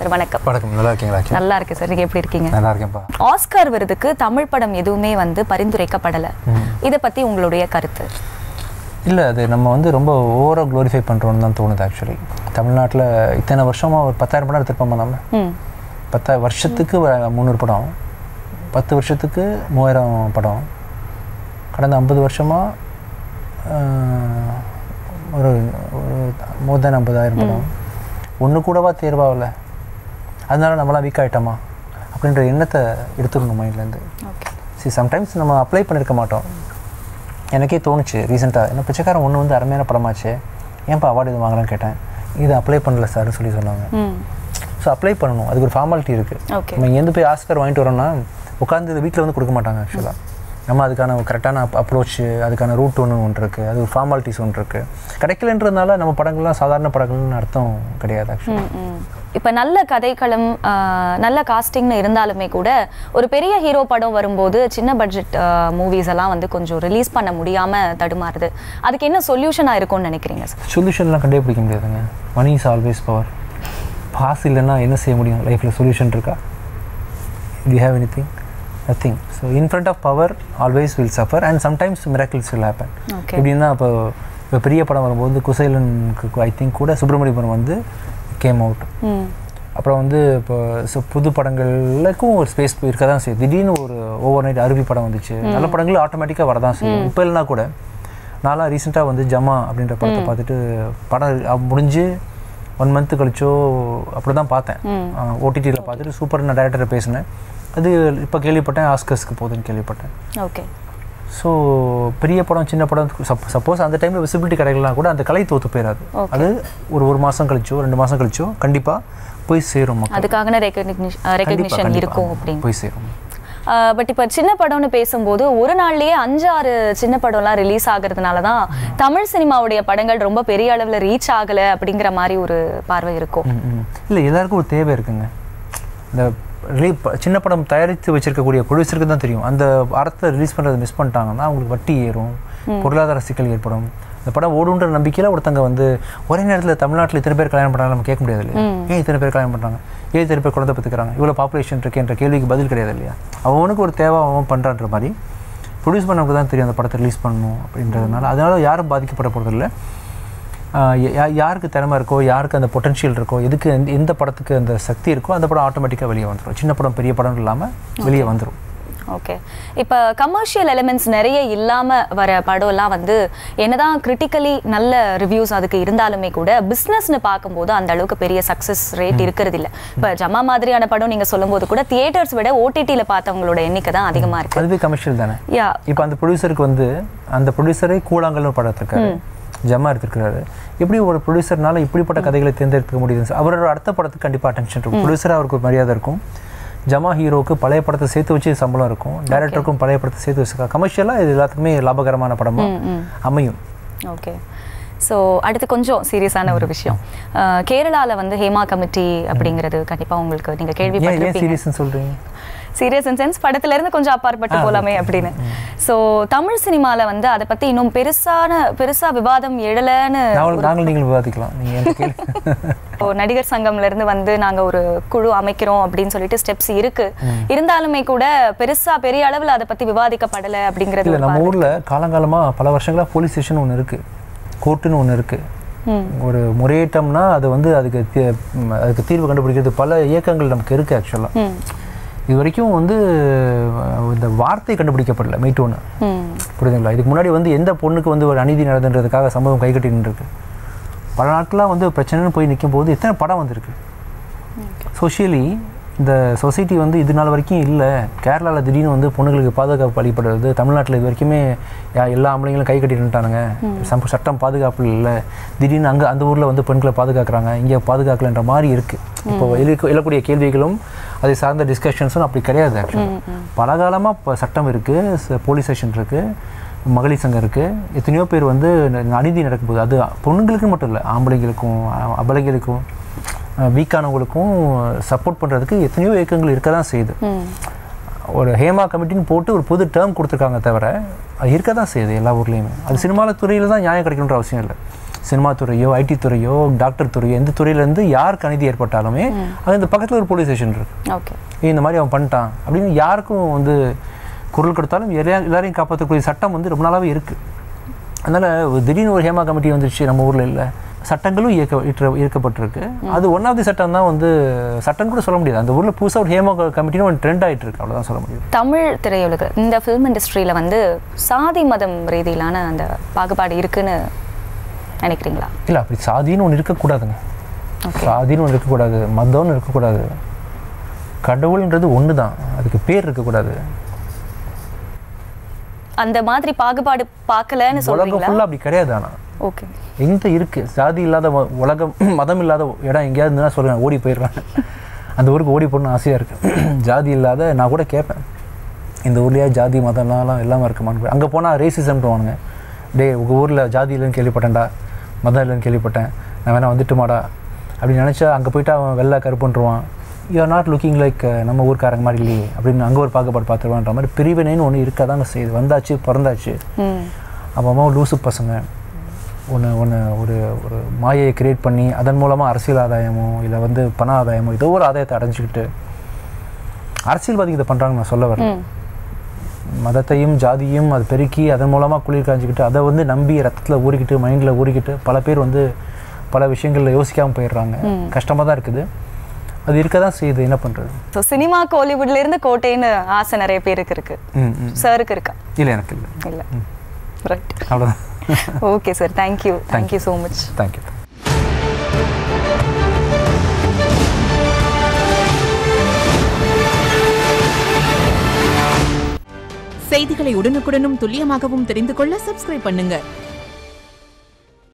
Sir வணக்கம் வணக்கம் நல்லா இருக்கீங்களா அக்கி? நல்லா இருக்கு சார் நீங்க எப்படி இருக்கீங்க நல்லா இருக்கேன்ப்பா ஆஸ்கார் விருதுக்கு தமிழ் படம் எதுவுமே வந்து பரிந்துரைக்கப்படல இதை பத்தி உங்களுடைய கருத்து இல்லை அது நம்ம வந்து ரொம்ப ஓவராக க்ளோரிஃபை பண்ணுறோன்னு தான் தோணுது ஆக்சுவலி தமிழ்நாட்டில் இத்தனை வருஷமாக ஒரு பத்தாயிரம் படம் எடுத்திருப்போமா நம்ம ம் பத்தா வருஷத்துக்கு வ- முந்நூறு படம் பத்து வருஷத்துக்கு மூவாயிரம் படம் கடந்த ஐம்பது வருஷமாக ஒரு ஒரு மோர் தென் ஐம்பதாயிரம் படம் ஒன்று கூடவா தேர்வாகல அதனால நம்மளாம் வீக் ஆகிட்டோமா அப்படின்ற எண்ணத்தை எடுத்துக்கணும் மைண்ட்லேருந்து ஓகே சி சம்டைம்ஸ் நம்ம அப்ளை பண்ணியிருக்க மாட்டோம் எனக்கே தோணுச்சு ரீசெண்டாக என்ன பிச்சைக்காரன் ஒன்று வந்து அருமையான படமாச்சு ஏன்ப்பா அவார்டு இது வாங்குறேன்னு கேட்டேன் இது அப்ளை பண்ணல சார்னு சொல்லி சொன்னாங்க ம் ஸோ அப்ளை பண்ணணும் அதுக்கு ஒரு ஃபார்மாலிட்டி இருக்குது ஓகே நம்ம இங்கேருந்து போய் ஆஸ்கர் வாங்கிட்டு வரோம்னா உட்காந்து வீட்டில் வந்து கொடுக்க மாட்டாங்க ஆக்சுவலாக நம்ம அதுக்கான கரெக்டான அப் அப்ரோச் அதுக்கான ரூட் ஒன்று ஒன்று இருக்குது அது ஒரு ஃபார்மாலிட்டிஸ் ஒன்று இருக்குது கிடைக்கலன்றதுனால நம்ம படங்கள்லாம் சாதாரண படங்கள்னு அர்த்தம் கிடையாது ஆக்சுவலாக ம், ம். இப்ப நல்ல கதைக்களம் ஆஹ், நல்ல காஸ்டிங்னு இருந்தாலுமே கூட ஒரு பெரிய ஹீரோ படம் வரும்போது சின்ன பட்ஜெட் மூவிஸ் எல்லாம் வந்து கொஞ்சம் ரிலீஸ் பண்ண முடியாம தடுமாறுது அதுக்கு என்ன சொல்யூஷனா இருக்கும்னு நினைக்கிறீங்க சார் சொல்யூஷன்லாம் கண்டுபிடிக்க முடியாதுங்க money is always power boss இல்லைன்னா என்ன செய்ய முடியும் லைஃப்பில் சொல்யூஷன் இருக்கா you have anything nothing so in front of power always will suffer and sometimes miracles will happen okay எப்படின்னா இப்போ இப்போ பெரிய படம் வரும்போது குசைலனுக்கு ஐ திங்க் கூட சுப்பிரமணியபுரம் வந்து கேம் அவுட் ம் அப்புறம் வந்து இப்போ so புது படங்களுக்கும் ஒரு ஸ்பேஸ் இருக்க தான் செய்யுது திடீர்னு ஒரு ஓவர் நைட் அருவி படம் வந்துச்சு நல்ல படங்கள் ஆட்டோமேட்டிக்காக வரதான் செய்யும் இப்போ இல்லைனா கூட நான்லாம் ரீசெண்டாக வந்து ஜமா அப்படின்ற படத்தை பார்த்துட்டு படம் அ- முடிஞ்சு ஒன் மந்த் கழிச்சோ அப்படி தான் பார்த்தேன் ஓடிடியில் பார்த்துட்டு சூப்பர் நான் டேரக்டரை பேசினேன் அது இப்போ கேள்விப்பட்டேன் ஆஸ்கர்ஸ்க்கு போகுதுன்னு கேள்விப்பட்டேன் ஓகே ஸோ பெரிய படம் சின்ன படம் சப்போஸ் அந்த டைமில் விசிபிலிட்டி கிடைக்கலாம் கூட அந்த கலை தோத்து போயிடாது அது ஒரு ஒரு மாதம் கழிச்சோ ரெண்டு மாதம் கழிச்சோ கண்டிப்பாக போய் சேரும் மக்கள் அதுக்கான ரெக்கக்னிஷன் ரெக்கக்னிஷன் கண்டிப்பா, இருக்கும் அப்படின்னு போய் சேரும் பட் இப்போ சின்ன படம்னு பேசும்போது ஒரு நாள்லயே அஞ்சு ஆறு சின்ன படம்லாம் ரிலீஸ் ஆகுறதுனால தான் தமிழ் சினிமாவுடைய படங்கள் ரொம்ப பெரிய அளவில் ரீச் ஆகலை அப்படிங்கிற மாதிரி ஒரு பார்வை இருக்கும் இல்லை எல்லாருக்கும் ஒரு தேவை இருக்குங்க இந்த ரிலீ ப- சின்ன படம் தயாரித்து வச்சிருக்கக்கூடிய ப்ரொடியூசருக்கு தான் தெரியும் அந்த அறத்தை ரிலீஸ் பண்ணுறதை மிஸ் பண்ணிட்டாங்கன்னா அவங்களுக்கு வட்டி ஏறும் பொருளாதார சிக்கல் ஏற்படும் இந்த படம் ஓடுன்ற நம்பிக்கையில் ஒருத்தங்க வந்து ஒரே நேரத்தில் தமிழ்நாட்டில் இத்தனை பேர் கல்யாணம் பண்ணாலும் நம்ம கேட்க முடியாது இல்லையா ஏன் இத்தனை பேர் கல்யாணம் பண்ணுறாங்க ஏன் இத்தனை பேர் குழந்தை பெற்றுக்கிறாங்க இவ்வளோ பாப்புலேஷன் இருக்கேன்ற கேள்விக்கு பதில் கிடையாது இல்லையா அவனுக்கு ஒரு தேவை அவன் பண்ணுறான்ற மாதிரி ப்ரொடியூஸ் பண்ணவங்க தான் தெரியும் அந்த படத்தை ரிலீஸ் பண்ணணும் அப்படின்றதுனால அதனால யாரும் பாதிக்கப்பட போகிறதில்ல யாருக்கு திறமை இருக்கோ யாருக்கு அந்த பொட்டன்ஷியல் இருக்கோ எதுக்கு எந்த- எந்த படத்துக்கு அந்த சக்தி இருக்கோ அந்த படம் ஆட்டோமேட்டிக்காக வெளியே வந்துடும் சின்ன படம் பெரிய படம் இல்லாமல் வெளியே வந்துடும் ஓகே இப்போ கமர்ஷியல் எலிமெண்ட்ஸ் நிறைய இல்லாம வர படம்லாம் வந்து என்னதான் கிரிட்டிக்கலி நல்ல ரிவ்யூஸ் அதுக்கு இருந்தாலுமே கூட பிஸ்னஸ்னு பார்க்கும்போது அந்த அளவுக்கு பெரிய சக்ஸஸ் ரேட் இருக்கிறது இல்ல இப்போ ஜமா மாதிரியான படம் நீங்க சொல்லும்போது கூட தியேட்டர்ஸ் விட ஓடிடியில் பார்த்தவங்களோட எண்ணிக்கை தான் அதிகமா இருக்கு அதுவே கமர்ஷியல் தானே யா இப்போ அந்த ப்ரொடியூசருக்கு வந்து அந்த ப்ரொடியூசரே கூழாங்கல்னு ஒரு படம் எடுத்திருக்காரு ஜமா எடுத்திருக்காரு எப்படி ஒரு ப்ரொடியூசர்னால இப்படிப்பட்ட கதைகளை தேர்ந்தெடுக்க முடியுது அவரோட அடுத்த படத்துக்கு கண்டிப்பாக அட்டென்ஷன் இருக்கும் ப்ரொடியூசராக அவருக்கு ஒரு மரியாதை இருக்கும் ஜமா ஹீரோவுக்கு பழைய படத்தை சேர்த்து வச்சு சம்பளம் இருக்கும் டைரக்டருக்கும் பழைய படத்தை சேர்த்து வச்சு கமர்ஷியலாக இது எல்லாத்துக்குமே லாபகரமான படமாக அமையும் ஓகே ஸோ அடுத்து கொஞ்சம் சீரியஸான ஒரு விஷயம் அஹ், கேரளால வந்து ஹேமா கமிட்டி அப்படிங்கிறது கண்டிப்பா உங்களுக்கு நீங்க ஏன் ஏன் கேள்விப்பட்டிருப்பீங்க சீரியஸ்னு சொல்கிறீங்க சீரியஸ் இன் சென்ஸ் படத்துல இருந்து கொஞ்சம் அப்பாற்பட்டு போலாமே அப்படின்னு ஸோ தமிழ் சினிமால வந்து அதை பத்தி இன்னும் பெருசான பெருசா விவாதம் எழலைன்னு நாங்கள் நாங்கள் நீங்கள் விவாதிக்கலாம் நீங்கள் எந்த கேள்வி இப்போ நடிகர் சங்கம்ல இருந்து வந்து நாங்க ஒரு குழு அமைக்கிறோம் அப்படின்னு சொல்லிட்டு ஸ்டெப்ஸ் இருக்கு இருந்தாலுமே கூட பெருசா பெரிய அளவுல அதை பத்தி விவாதிக்கப்படல அப்படிங்கிறது இல்லை ஒரு நம்ம பார்வை. ஊரில் காலங்காலமாக பல வருஷங்களாக போலீஸ் ஸ்டேஷன் ஒன்று இருக்குது கோர்ட்டுன்னு ஒன்று இருக்குது ம். ஒரு முறையீட்டம்னா அது வந்து அதுக்கு தீ- ம், அதுக்கு தீர்வு கண்டுபிடிக்கிறது பல இயக்கங்கள் நமக்கு இருக்குது ஆக்சுவலாக ம் இது வரைக்கும் வந்து அஹ், இந்த வார்த்தை கண்டுபிடிக்கப்படல மீட்டோன்னு ம் புரியுதுங்களா இதுக்கு முன்னாடி வந்து எந்த பொண்ணுக்கு வந்து ஒரு அநீதி நடந்துன்றதுக்காக சமூகம் கைகட்டி நின்றுருக்கு பல நாட்களாக வந்து பிரச்சனைன்னு போய் நிற்கும் போது எத்தனை படம் வந்திருக்கு சோஷியலி இந்த சொசைட்டி வந்து இது நாள் வரைக்கும் இல்லை கேரளாவில் திடீர்னு வந்து பொண்ணுங்களுக்கு பாதுகாப்பு அளிப்படுறது தமிழ்நாட்டில் இது வரைக்குமே யா- எல்லா ஆம்பளைங்களும் கை கட்டி நின்ட்டானுங்க சம்ப சட்டம் பாதுகாப்பு இல்லை திடீர்னு அங்கே அந்த ஊரில் வந்து பெண்களை பாதுகாக்கிறாங்க இங்கே பாதுகாக்கலன்ற மாதிரி இருக்குது இப்போ எழுக்க எழக்கூடிய கேள்விகளும் அதை சார்ந்த டிஸ்கஷன்ஸும் அப்படி கிடையாது ஆக்சுவலாக பல காலமாக இப்போ சட்டம் இருக்குது போலீஸ் ஸ்டேஷன் இருக்குது மகளிர் சங்கம் இருக்குது எத்தனையோ பேர் வந்து ந- அநீதி நடக்கும்போது அது பொண்ணுங்களுக்கு மட்டும் இல்லை ஆம்பளைங்களுக்கும் அ- அபலைகளுக்கும் வீக்கானவங்களுக்கும் சப்போர்ட் பண்ணுறதுக்கு எத்தனையோ இயக்கங்கள் இருக்க தான் செய்யுது ம் ஒரு ஹேமா கமிட்டின்னு போட்டு ஒரு புது டேர்ம் கொடுத்துருக்காங்க தவிர அது இருக்க தான் செய்யுது எல்லா ஊர்லேயுமே அது சினிமாவில் துறையில் தான் நியாயம் கிடைக்கணுன்ற அவசியம் இல்லை சினிமா துறையோ ஐடி துறையோ டாக்டர் துறையோ எந்த துறையிலேருந்து யாருக்கு அநீதி ஏற்பட்டாலுமே அது இந்த பக்கத்தில் ஒரு போலீஸ் ஸ்டேஷன் இருக்கு ஓகே ஏய், இந்த மாதிரி அவன் பண்ணிட்டான் அப்படின்னு யாருக்கும் வந்து குரல் கொடுத்தாலும் எல்லா எல்லாரையும் காப்பாற்றக்கூடிய சட்டம் வந்து ரொம்ப நாளாகவே இருக்குது அதனால் திடீர்னு ஒரு ஹேமா கமிட்டி வந்துருச்சு நம்ம ஊரில் இல்லை சட்டங்களும் இயக்க இயற்ற- இயக்கப்பட்டிருக்கு அது ஒன் ஆஃப் தி சட்டம் தான் வந்து சட்டம் கூட சொல்ல முடியாது அந்த ஊரில் புதுசாக ஒரு ஹேமா கமிட்டின்னு ஒரு ட்ரெண்ட் ஆகிட்டு இருக்கு அவ்வளோதான் சொல்ல முடியும் தமிழ் திரையுலக இந்த ஃபிலிம் இண்டஸ்ட்ரியில வந்து சாதி மதம் ரீதியிலான அந்த பாகுபாடு இருக்குன்னு நினைக்கிறீங்களா இல்லை அப்படி சாதின்னு ஒன்று இருக்கக்கூடாதுங்க Okay. சாதின்னு ஒன்று இருக்கக்கூடாது மதம்னு இருக்கக்கூடாது கடவுள்ன்றது ஒன்று தான் அதுக்கு பேர் இருக்கக்கூடாது அந்த மாதிரி பாகுபாடு பார்க்கலன்னு உலகம் சொல்றீங்களா ஃபுல்லாக அப்படி கிடையாது ஆனால் ஓகே எங்கே இருக்குது ஜாதி இல்லாத ம- உலகம் மதம் இல்லாத இடம் எங்கேயாவது இருந்துன்னா சொல்லுவேன் ஓடி போயிடுறேன் அந்த ஊருக்கு ஓடி போகணும்னு ஆசையாக இருக்குது ஜாதி இல்லாத நான் கூட கேட்பேன் இந்த ஊர்லேயே ஜாதி மதம்லாம் இல்லாமல் இருக்குமான்னு அங்கே போனால் ரேசிசம்ன்றவானுங்க டேய் உங்கள் ஊரில் ஜாதி இல்லைன்னு கேள்விப்பட்டேன்டா மதம் இல்லைன்னு கேள்விப்பட்டேன் நான் வேணா வந்துட்டுமாடா அப்படி நினச்சா அங்கே போயிட்டு அவன் வெள்ளை கருப்புன்றுவான் you are not looking like நம்ம ஊர்க்காரங்க மாதிரி இல்லையே அப்படின்னு அங்கே ஒரு பாகுபாடு பார்த்துருவான்ற மாதிரி பிரிவினைன்னு ஒன்று இருக்க தாங்க செய்யுது வந்தாச்சு பிறந்தாச்சு ம் அப்போ அம்மா லூசு பசங்க ஒன்று ஒன்று ஒரு ஒரு மாயையை கிரியேட் பண்ணி அதன் மூலமாக அரசியல் ஆதாயமோ இல்லை வந்து பண ஆதாயமோ ஏதோ ஒரு ஆதாயத்தை அடைஞ்சிக்கிட்டு அரசியல்வாதிக்கு இதை பண்ணுறாங்க நான் சொல்ல வரேன் ம் மதத்தையும் ஜாதியும் அது பெருக்கி அதன் மூலமாக குளிர் காஞ்சிக்கிட்டு அதை வந்து நம்பி ரத்தத்தில் ஊறிக்கிட்டு மைண்டில் ஊறிக்கிட்டு பல பேர் வந்து பல விஷயங்களில் யோசிக்காமல் போயிடுறாங்க கஷ்டமாக தான் இருக்குது அது இருக்க தான் செய்யுது என்ன பண்ணுறது ஸோ சினிமா கோலிவுட்ல இருந்து கோட்டைன்னு ஆசை நிறைய பேருக்கு இருக்கு ம் ம் சாருக்கு இருக்கா இல்லை எனக்கு இல்லை இல்ல ரைட் அவ்வளோதான் okay sir thank you thank you so much thank you செய்திகளை உடனுக்குடனும் துல்லியமாகவும் தெரிந்து கொள்ள சப்ஸ்கிரைப் பண்ணுங்க